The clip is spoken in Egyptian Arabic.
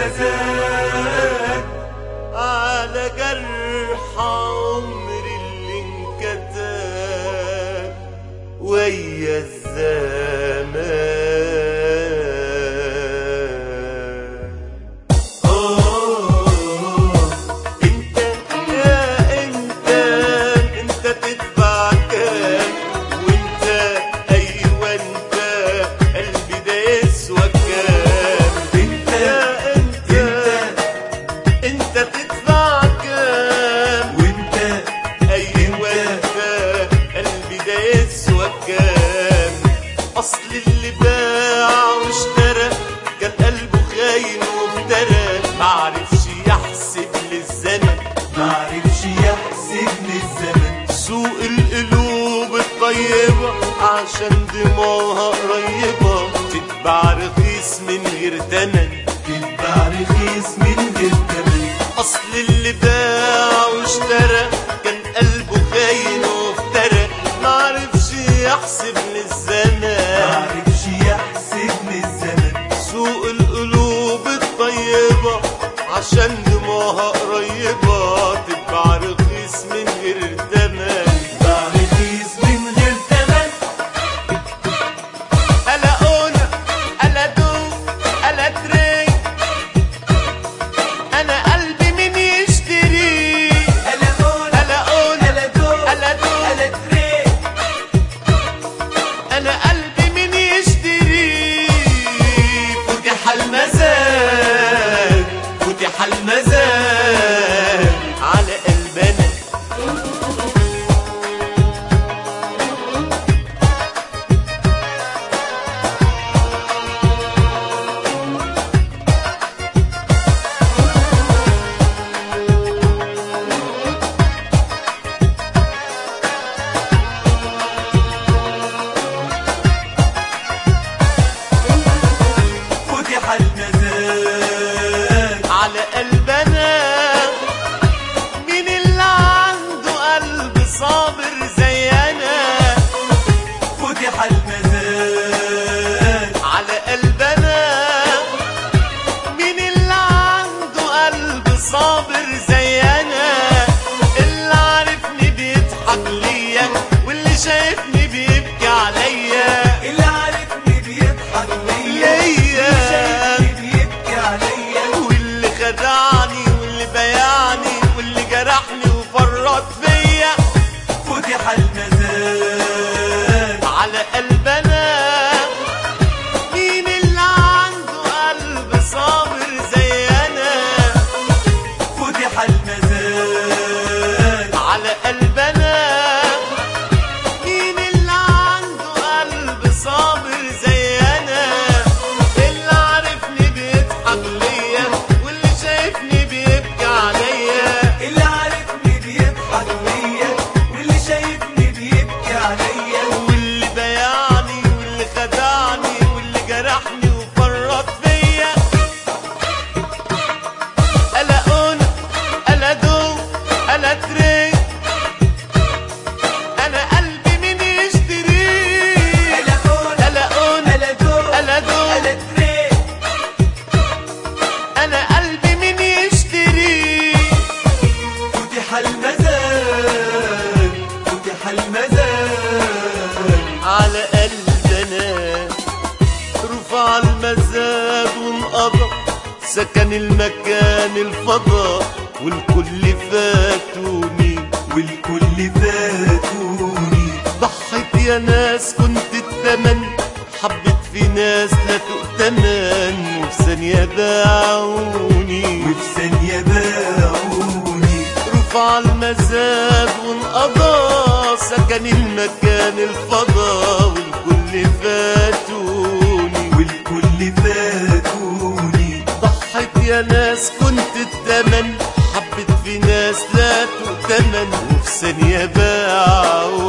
المزاج على جرح عمري اللي انكتب ويا الزمان أوه انت يا انت انت تدفع كام وانت ايوه انت قلبي ده يسوى كام انت يا انت انت تدفع كام وانت ايوه انت قلبي ده يسوى كام اصل اللي باع واشترى كان قلبه خاين وافترى معرفش يحسب للزمن معرفش يحسبني الزمن سوق القلوب الطيبة عشان دموعها قريبة تتباع رخيص من غير تمن تتباع رخيص من غير تمن اصل اللي باع واشترى كان قلبه خاين وافترى معرفش يحسب للزمان معرفش يحسبني الزمن سوق القلوب الطيبة عشان دموعها قريبة تتباع رخيص من غير تمن تتباع رخيص من غير تمن ألا أونا ألا دو ألا تري أنا قلبي مين يشتري ألا أون ألا أونا ألا دو ألا دو ألا تري أنا قلبي مين يشتري فتح المزاج فتح المزاج على قلبنا فتح المزاج على قلبنا مين اللي عنده قلب صابر زي انا فتح المزاج على قلبنا مين اللي عنده قلب صابر زي انا اللي عارفني بيضحك ليا واللي شايفني بيبكي عليا اللي عارفني بيضحك ليا ليا. اللي شايفني بيبكي عليا واللي خدعني واللي بيعني واللي جرحني وفرط فيا فتح المزاج على قلبنا مين اللي عنده قلب صابر زي انا فتح المزاج على قلبنا مين اللي عنده قلب صابر زي انا اللي عارفني بيضحك ليا واللي شايفني بيبكي عليا اللي عارفني بيضحك ليا واللي شايفني بيبكي عليا واللي بيعني واللي خدعني واللي جرحني وفرط فيا ألا أونا ألا دو ألا تري أنا قلبي مين يشتري ألا أون ألا أونا ألا دو ألا دو ألا تري أنا قلبي مين يشتري فتح المزاج فتح المزاج على قلبنا رفع المزاج وانقضى سكن المكان الفضاء والكل فاتوني والكل فاتوني ضحيت يا ناس كنت التمن حبيت في ناس لا تؤتمن وفي ثانية باعوني وفي ثانية باعوني رفع المزاج وانقضى سكن المكان الفضاء والكل فاتوني والكل فاتوني ضحيت يا ناس كنت التمن حبيت في ناس لا تؤتمن وفي ثانية باعوني